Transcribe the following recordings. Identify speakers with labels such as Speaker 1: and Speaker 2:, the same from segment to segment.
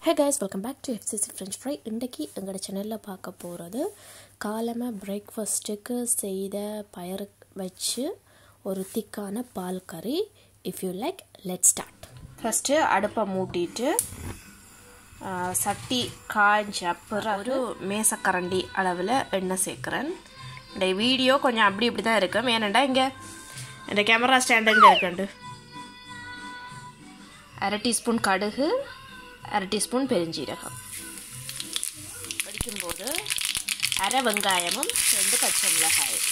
Speaker 1: Hey guys welcome back to FCC French fry இன்றைக்கி எங்களோட சேனலில் பார்க்க போகிறது காலமாக பிரேக்ஃபாஸ்ட்டுக்கு செய்த பயறு வச்சு ஒரு திக்கான பால் கறி if you like let start
Speaker 2: first அடுப்பை மூட்டிட்டு ஆ, சட்டி காய்ஞ்ச அப்புறம் ஒரு மேசக்கரண்டி அளவில் எண்ணெய் சேர்க்குறேன் இந்த வீடியோ கொஞ்சம் அப்படி இப்படி தான் இருக்கும் ஏனண்டா இங்கே இந்த கேமரா ஸ்டாண்ட் இங்கே இருக்குண்டு அரை டீஸ்பூன் கடுகு அரை டீஸ்பூன் பெருஞ்சீரகம் வடிக்கும்போது அரை வெங்காயமும் ரெண்டு பச்சை மிளகாயும்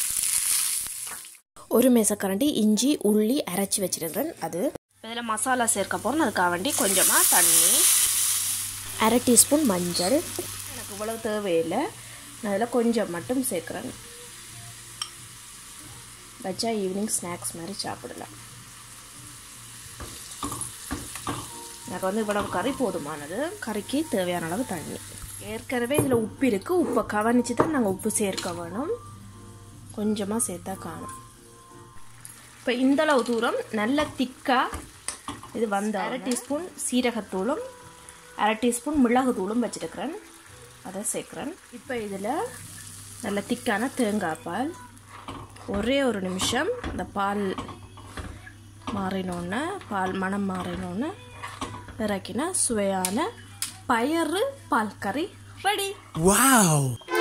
Speaker 1: ஒரு மேசக்கரண்டி இஞ்சி உள்ளி அரைச்சி வச்சிருக்கிறேன் அது
Speaker 2: இதில் மசாலா சேர்க்க போகிறோம் அதுக்காக வேண்டி கொஞ்சமாக தண்ணி
Speaker 1: அரை டீஸ்பூன் மஞ்சள்
Speaker 2: எனக்கு இவ்வளவு தேவையில்லை நான் அதில் கொஞ்சம் மட்டும் சேர்க்குறேன் வச்சா ஈவினிங் ஸ்நாக்ஸ் மாதிரி சாப்பிடலாம் எனக்கு வந்து இவ்வளவு கறி போதுமானது கறிக்கு தேவையான அளவு தண்ணி ஏற்கனவே இதில் உப்பு இருக்குது உப்பை கவனித்து தான் நாங்கள் உப்பு சேர்க்க வேணும் கொஞ்சமாக சேர்த்தா காணும் இப்போ இந்த அளவு தூரம் நல்ல திக்காக இது வந்து அரை டீஸ்பூன் சீரகத்தூளும் அரை டீஸ்பூன் மிளகுத்தூளும் வச்சுருக்கிறேன் அதை சேர்க்குறேன் இப்போ இதில் நல்ல திக்கான தேங்காய் பால் ஒரே ஒரு நிமிஷம் அந்த பால் மாறினோன்னு பால் மனம் மாறினோன்னு இறக்கினா சுவையான பயறு பால் கறி ரெடி
Speaker 3: Wow!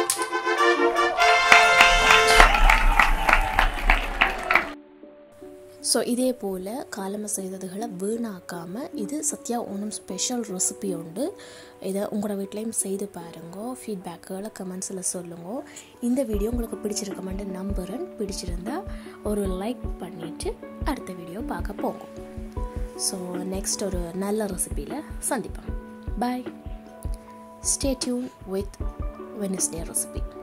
Speaker 1: ஸோ இதே போல் காலமை செய்ததுகளை வீணாக்காமல் இது சத்யா ஓணம் ஸ்பெஷல் ரெசிபி உண்டு இதை உங்களோட வீட்லேயும் செய்து பாருங்க ஃபீட்பேக்குகளை கமெண்ட்ஸில் சொல்லுங்க இந்த வீடியோ உங்களுக்கு பிடிச்சிருக்கமான்னு நம்புகிறேன் பிடிச்சிருந்தா ஒரு லைக் பண்ணிவிட்டு அடுத்த வீடியோ பார்க்க போகும் ஸோ நெக்ஸ்ட் ஒரு நல்ல ரெசிபியில் சந்திப்போம் பாய் ஸ்டே டியூன் வித் வெனிஸ்டே ரெசிபி